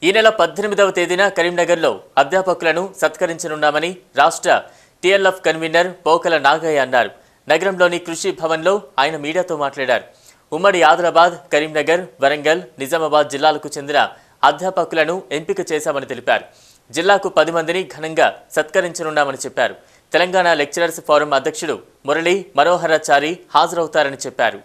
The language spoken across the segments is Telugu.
ఈ నెల పద్దెనిమిదవ తేదీన కరీంనగర్లో అధ్యాపకులను సత్కరించనున్నామని రాష్ట్ర టీఎల్ఎఫ్ కన్వీనర్ పోకల నాగయ్య అన్నారు నగరంలోని కృషి భవన్లో ఆయన మీడియాతో మాట్లాడారు ఉమ్మడి ఆదిలాబాద్ కరీంనగర్ వరంగల్ నిజామాబాద్ జిల్లాలకు చెందిన అధ్యాపకులను ఎంపిక చేశామని తెలిపారు జిల్లాకు పది మందిని ఘనంగా సత్కరించనున్నామని చెప్పారు తెలంగాణ లెక్చరర్స్ ఫోరం అధ్యక్షుడు మురళి మనోహరాచారి హాజరవుతారని చెప్పారు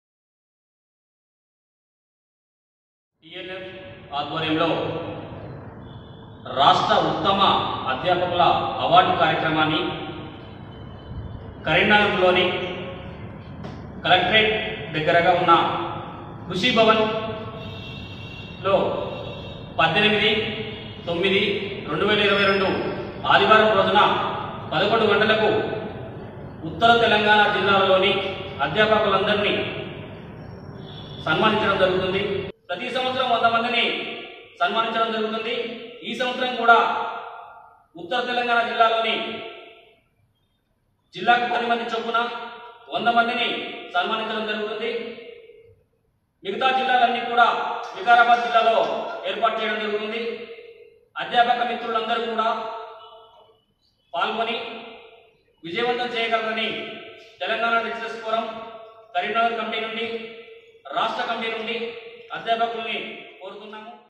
టిఎల్ఎఫ్ ఆధ్వర్యంలో రాష్ట్ర ఉత్తమ అధ్యాపకుల అవార్డు కార్యక్రమాన్ని కరీంనగర్లోని కలెక్టరేట్ దగ్గరగా ఉన్న కృషి భవన్లో పద్దెనిమిది తొమ్మిది రెండు వేల ఇరవై రెండు ఆదివారం రోజున పదకొండు గంటలకు ఉత్తర తెలంగాణ జిల్లాలోని అధ్యాపకులందరినీ సన్మానించడం జరుగుతుంది ప్రతి సంవత్సరం వంద మందిని సన్మానించడం జరుగుతుంది ఈ సంవత్సరం కూడా ఉత్తర తెలంగాణ జిల్లాలోని జిల్లాకు పది మంది చొప్పున వంద మందిని సన్మానించడం జరుగుతుంది మిగతా జిల్లాలన్నీ కూడా వికారాబాద్ జిల్లాలో ఏర్పాటు చేయడం జరుగుతుంది అధ్యాపక మిత్రులందరూ కూడా పాల్గొని విజయవంతం చేయగలరని Telangana lecturers forum Karimnagar committee నుండి రాష్ట్ర కమిటీ నుండి అధ్యాపకుల్ని కోరుతున్నాము